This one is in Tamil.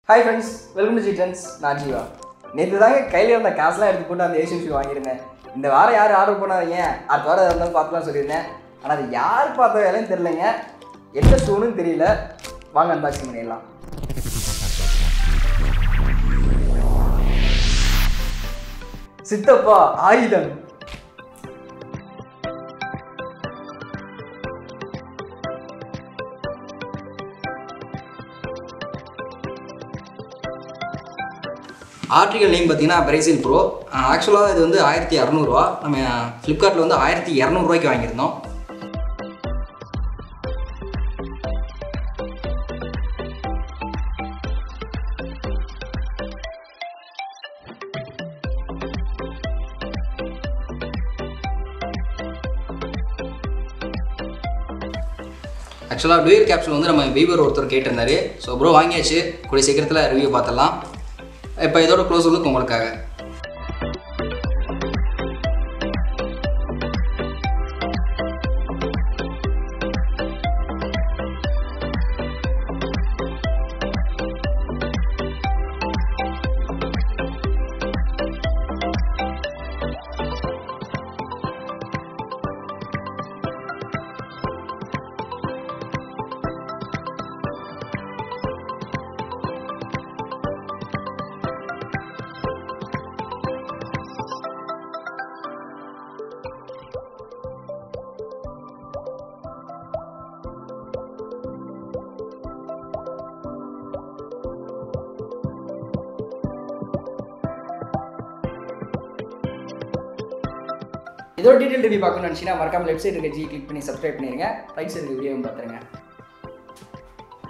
ஹாய் ஃப்ரெண்ட்ஸ் வெல்கம் டு ஜிட்டன்ஸ் நான் ஜீவா நேற்று தாங்க கையில் இருந்த காசுலாம் எடுத்து போட்டு அந்த ஏஷியன் ஷூ வாங்கியிருந்தேன் இந்த வாரம் யார் ஆர்டர் பண்ணாதீங்க அடுத்த வாரம் இருந்தாலும் பார்த்துலாம் சொல்லியிருந்தேன் ஆனால் அது யார் பார்த்த வேலைன்னு தெரிலங்க என்ன ஷூன்னு தெரியல வாங்க அன்பாக்சிங் பண்ணிடலாம் சித்தப்பா ஆயுதம் ஆர்டிகல் நேம் பார்த்தீங்கன்னா பிரேசில் ப்ரோ ஆக்சுவலாக இது வந்து ஆயிரத்தி இரநூறுவா நம்ம ஃப்ளிப்கார்ட்டில் வந்து ஆயிரத்தி இரநூறுவாய்க்கு வாங்கியிருந்தோம் ஆக்சுவலாக டூயல் கேப்சூல் வந்து நம்ம வீவர் ஒருத்தர் கேட்டிருந்தாரு ஸோ ப்ரோ வாங்கியாச்சு கூடிய சீக்கிரத்தில் ரிவ்யூ பார்த்துடலாம் இப்போ இதோட க்ளோஸ் லுக் உங்களுக்காக இதோட டீட்டெயில் ரிவ்யூ பார்க்கணும்னு நினச்சிங்கன்னா மறக்காம லெஃப்ட் சைடு இருக்க ஜி கிளிக் பண்ணி சப்ஸ்கிரைப் பண்ணிடுங்க ரைட் சைடு வீடியோவும் பார்த்துருங்க